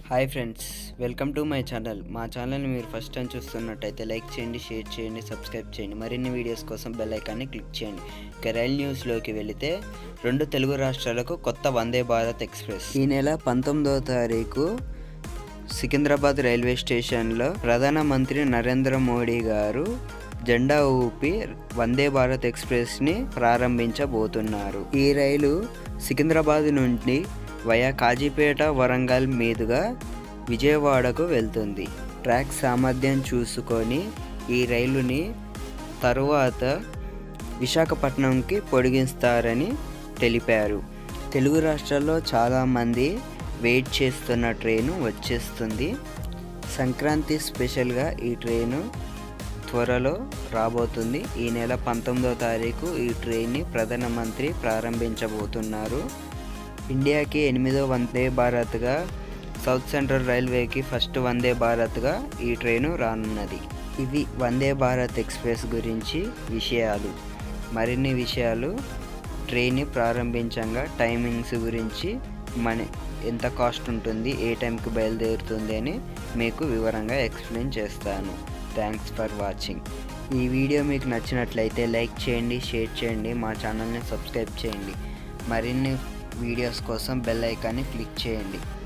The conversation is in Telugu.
hi friends welcome to my channel మా ఛానల్ని మీరు ఫస్ట్ టైం చూస్తున్నట్టయితే లైక్ చేయండి షేర్ చేయండి సబ్స్క్రైబ్ చేయండి మరిన్ని వీడియోస్ కోసం బెల్ ఐకాన్ని క్లిక్ చేయండి ఇక రైల్ న్యూస్లోకి వెళితే రెండు తెలుగు రాష్ట్రాలకు కొత్త వందే భారత్ ఎక్స్ప్రెస్ ఈ నెల పంతొమ్మిదవ తారీఖు సికింద్రాబాద్ రైల్వే స్టేషన్లో ప్రధానమంత్రి నరేంద్ర మోడీ గారు జెండా ఊపి వందే భారత్ ఎక్స్ప్రెస్ని ప్రారంభించబోతున్నారు ఈ రైలు సికింద్రాబాద్ నుండి వయా కాజీపేట వరంగల్ మీదుగా విజయవాడకు వెళ్తుంది ట్రాక్ సామర్థ్యం చూసుకొని ఈ రైలుని తరువాత విశాఖపట్నంకి పొడిగిస్తారని తెలిపారు తెలుగు రాష్ట్రాల్లో చాలామంది వెయిట్ చేస్తున్న ట్రైను వచ్చేస్తుంది సంక్రాంతి స్పెషల్గా ఈ ట్రైను త్వరలో రాబోతుంది ఈ నెల పంతొమ్మిదో తారీఖు ఈ ట్రైన్ని ప్రధానమంత్రి ప్రారంభించబోతున్నారు ఇండియాకి ఎనిమిదో వందే భారత్గా సౌత్ సెంట్రల్ రైల్వేకి ఫస్ట్ వందే భారత్గా ఈ ట్రైను రానున్నది ఇవి వందే భారత్ ఎక్స్ప్రెస్ గురించి విషయాలు మరిన్ని విషయాలు ట్రైన్ని ప్రారంభించంగా టైమింగ్స్ గురించి మన ఎంత కాస్ట్ ఉంటుంది ఏ టైంకి బయలుదేరుతుంది అని మీకు వివరంగా ఎక్స్ప్లెయిన్ చేస్తాను థ్యాంక్స్ ఫర్ వాచింగ్ ఈ వీడియో మీకు నచ్చినట్లయితే లైక్ చేయండి షేర్ చేయండి మా ఛానల్ని సబ్స్క్రైబ్ చేయండి మరిన్ని వీడియోస్ కోసం బెల్ ఐకాన్ని క్లిక్ చేయండి